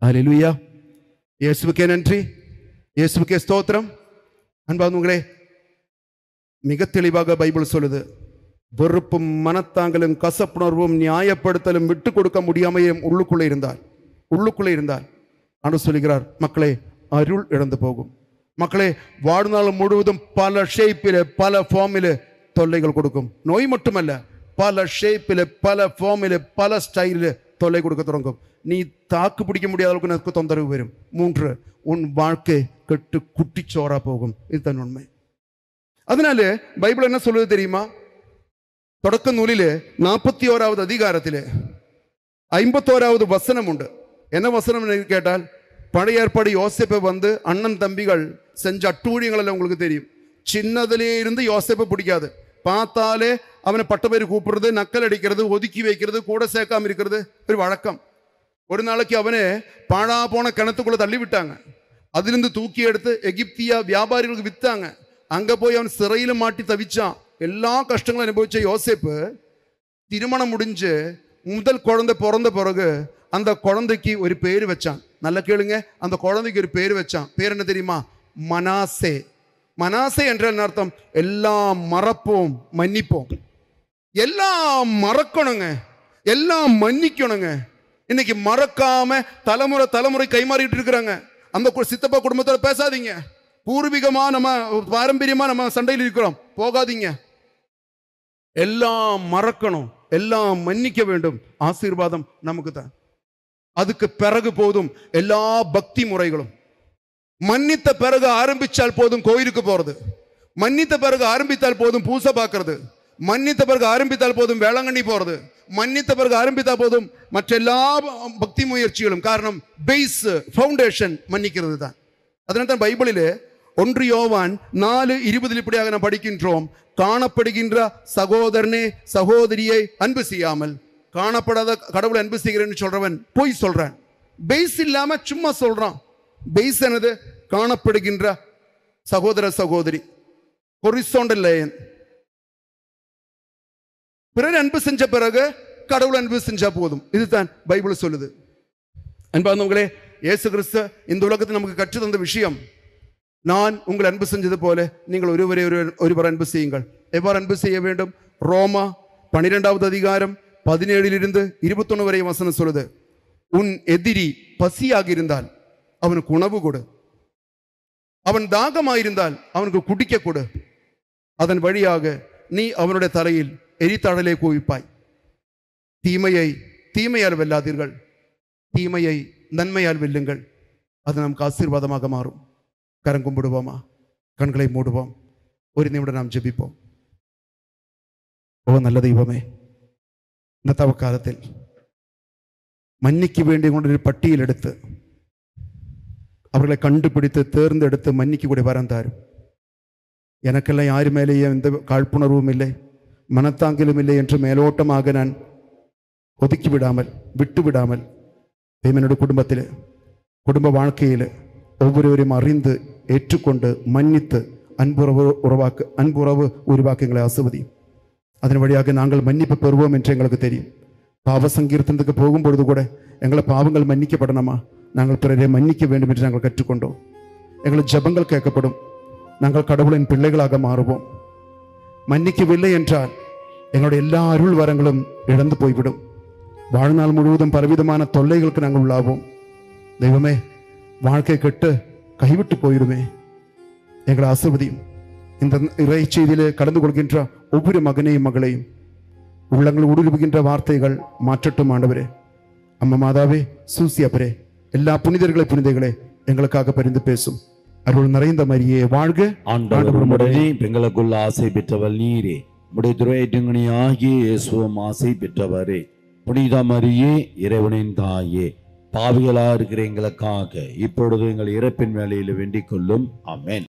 ஹalleluya இயேசுவுக்கே நன்றி இயேசுவுக்கே ஸ்தோத்திரம் அன்பானவங்களே மிக தெளிவாக பைபிள் சொல்லுது வெறுப்பும் மனத்தாங்கலும் கசப்புணர்வும் நியாயப்படுத்தலும் விட்டு கொடுக்க முடியாமையும் உள்ளுக்குள்ளே இருந்தால் உள்ளுக்குள்ளே இருந்தால் அன்று சொல்லுகிறார் மக்களே அருள் இழந்து போகும் மக்களே வாழ்நாள் முழுவதும் பல ஷேப்பில் பல ஃபார்மில் தொல்லைகள் கொடுக்கும் நோய் மட்டுமல்ல பல ஷேப்பில் பல ஃபார்மில் பல ஸ்டைலில் தொல்லை கொடுக்க தொடங்கும் நீ தாக்கு பிடிக்க முடியாத அளவுக்கு எனக்கு தொந்தரவு வரும் மூன்று உன் வாழ்க்கை கெட்டு குட்டிச்சோரா போகும் இதுதான் உண்மை அதனால பைபிள் என்ன சொல்லுது தெரியுமா தொடக்க நூலிலே நாற்பத்தி ஓராவது அதிகாரத்திலே ஐம்பத்தோராவது வசனம் உண்டு என்ன வசனம் கேட்டால் பழைய ஏற்பாடு யோசேப்பை வந்து அண்ணன் தம்பிகள் செஞ்ச அட்டூழியங்கள் எல்லாம் உங்களுக்கு தெரியும் சின்னதிலே இருந்து யோசேப்பை பிடிக்காது பார்த்தாலே அவனை பட்ட பேர் கூப்பிடுறது நக்கல் அடிக்கிறது ஒதுக்கி வைக்கிறது கூட சேர்க்காம இருக்கிறது ஒரு வழக்கம் ஒரு நாளைக்கு அவனை பாழா போன கிணத்துக்குள்ள தள்ளி விட்டாங்க அதிலிருந்து தூக்கி எடுத்து எகிப்தியா வியாபாரிகளுக்கு வித்தாங்க அங்க போய் அவன் சிறையில மாட்டி தவிச்சான் எல்லா கஷ்டங்களும் அனுபவிச்ச யோசேப்பு திருமணம் முடிஞ்சு முதல் குழந்தை பிறந்த பிறகு அந்த குழந்தைக்கு ஒரு பேர் வச்சான் நல்ல கேளுங்க அந்த குழந்தைக்கு ஒரு பேர் வச்சான் பேர் என்ன தெரியுமா மனாசே மனாசே என்ற என்ன அர்த்தம் எல்லாம் மறப்போம் மன்னிப்போம் எல்லாம் மறக்கணுங்க எல்லாம் மன்னிக்கணுங்க இன்னைக்கு மறக்காம தலைமுறை தலைமுறை கைமாறிட்டு இருக்கிறாங்க அந்த கு- சித்தப்பா குடும்பத்துல பேசாதீங்க பூர்வீகமா நம்ம பாரம்பரியமா நம்ம சண்டையில் இருக்கிறோம் போகாதீங்க எல்லாம் மறக்கணும் எல்லாம் மன்னிக்க வேண்டும் ஆசீர்வாதம் நமக்கு தான் அதுக்கு பிறகு போதும் எல்லா பக்தி முறைகளும் மன்னித்த பிறகு ஆரம்பிச்சால் போதும் கோயிலுக்கு போறது மன்னித்த பிறகு ஆரம்பித்தால் போதும் பூசை பார்க்கறது மன்னித்த பிறகு ஆரம்பித்தால் போதும் வேளாங்கண்ணி போறது மன்னித்த பிறகு ஆரம்பித்தால் போதும் மற்ற எல்லா பக்தி முயற்சிகளும் காரணம் பேஸ் ஃபவுண்டேஷன் மன்னிக்கிறது தான் அதனால தான் பைபிளிலே ஒன்று யோவான் நாலு இருபதில் இப்படியாக நாம் படிக்கின்றோம் காணப்படுகின்ற சகோதரனே சகோதரியை அன்பு செய்யாமல் காணப்படாத கடவுளை அன்பு செய்கிறேன்னு சொல்றவன் பொய் சொல்றான் பேஸ் இல்லாம சும்மா சொல்றான் பேஸ் என்னது காணப்படுகின்ற சகோதர சகோதரி ஹொரிசோண்டல் லைன் பிறர் அன்பு செஞ்ச பிறகு கடவுள் அன்பு செஞ்சா போதும் இதுதான் பைபிள் சொல்லுது அன்பார்ந்தவங்களே இயேசு கிறிஸ்து இந்த உலகத்தில் நமக்கு கற்றுத் தந்த விஷயம் நான் உங்கள் அன்பு செஞ்சது போல நீங்கள் ஒருவரை ஒரு ஒருவர் அன்பு செய்யுங்கள் எவ்வாறு அன்பு செய்ய வேண்டும் ரோமா பனிரெண்டாவது அதிகாரம் பதினேழிலிருந்து இருபத்தொன்னு வரை வசனம் சொல்லுது உன் எதிரி பசியாக இருந்தால் அவனுக்கு உணவு கொடு அவன் தாகமாயிருந்தால் அவனுக்கு குடிக்க கொடு அதன் வழியாக நீ அவனுடைய தலையில் எரித்தழலை குவிப்பாய் தீமையை தீமையால் வெல்லாதீர்கள் தீமையை நன்மையால் வெல்லுங்கள் அது நமக்கு ஆசீர்வாதமாக மாறும் கரம் கும்பிடுவோமா கண்களை மூடுவோம் ஒரு நிமிடம் நாம் ஜெபிப்போம் ஓ நல்ல தெய்வமே இந்த தவக்காலத்தில் மன்னிக்க வேண்டிய கொண்டு ஒரு பட்டியல் எடுத்து அவர்களை கண்டுபிடித்து தேர்ந்தெடுத்து மன்னிக்கக்கூடிய வரம் தாரும் எனக்கெல்லாம் யார் மேலேயும் எந்த காழ்ப்புணர்வும் இல்லை மனத்தாங்கிலும் இல்லை என்று மேலோட்டமாக நான் ஒதுக்கி விடாமல் விட்டு விடாமல் என்னுடைய குடும்பத்தில் குடும்ப வாழ்க்கையில் ஒவ்வொருவரையும் அறிந்து ஏற்றுக்கொண்டு மன்னித்து அன்புறவு உறவாக்கு அன்புறவு உருவாக்க எங்களை ஆசிர்வதியும் அதன் வழியாக நாங்கள் மன்னிப்பு பெறுவோம் என்று எங்களுக்கு தெரியும் பாவ சங்கீர்த்தனத்துக்கு போகும்பொழுது கூட எங்களை பாவங்கள் மன்னிக்கப்படணுமா நாங்கள் பிறரை மன்னிக்க வேண்டும் என்று நாங்கள் கற்றுக்கொண்டோம் எங்கள் ஜெபங்கள் கேட்கப்படும் நாங்கள் கடவுளின் பிள்ளைகளாக மாறுவோம் மன்னிக்கவில்லை என்றால் எங்களுடைய எல்லா அருள் வரங்களும் இழந்து போய்விடும் வாழ்நாள் முழுவதும் பலவிதமான தொல்லைகளுக்கு நாங்கள் உள்ளாவோம் தெய்வமே வாழ்க்கை கெட்டு கைவிட்டு போயிடுமே எங்களை ஆசிர்வதியும் இந்த இறை செய்தியிலே கடந்து கொள்கின்ற ஒவ்வொரு மகனையும் மகளையும் உள்ளங்கள் ஊடுருவுகின்ற வார்த்தைகள் மாற்றட்டும் ஆண்டவரே அம்மா மாதாவே சூசியப்பரே எல்லா புனிதர்களை புனிதைகளே எங்களுக்காக பரிந்து பேசும் அருள் நிறைந்த மரியே வாழ்க ஆண்டவர் உம்முடனே எங்களுக்குள்ள ஆசை பெற்றவள் நீரே உடைய துறையீட்டுங்கனி ஆகிய இயேசுவும் ஆசை பெற்றவரே புனித மரியே இறைவனின் தாயே பாவிகளா இருக்கிற எங்களுக்காக இப்பொழுது எங்கள் இறப்பின் வேலையில் வேண்டிக் கொள்ளும் ஆமென்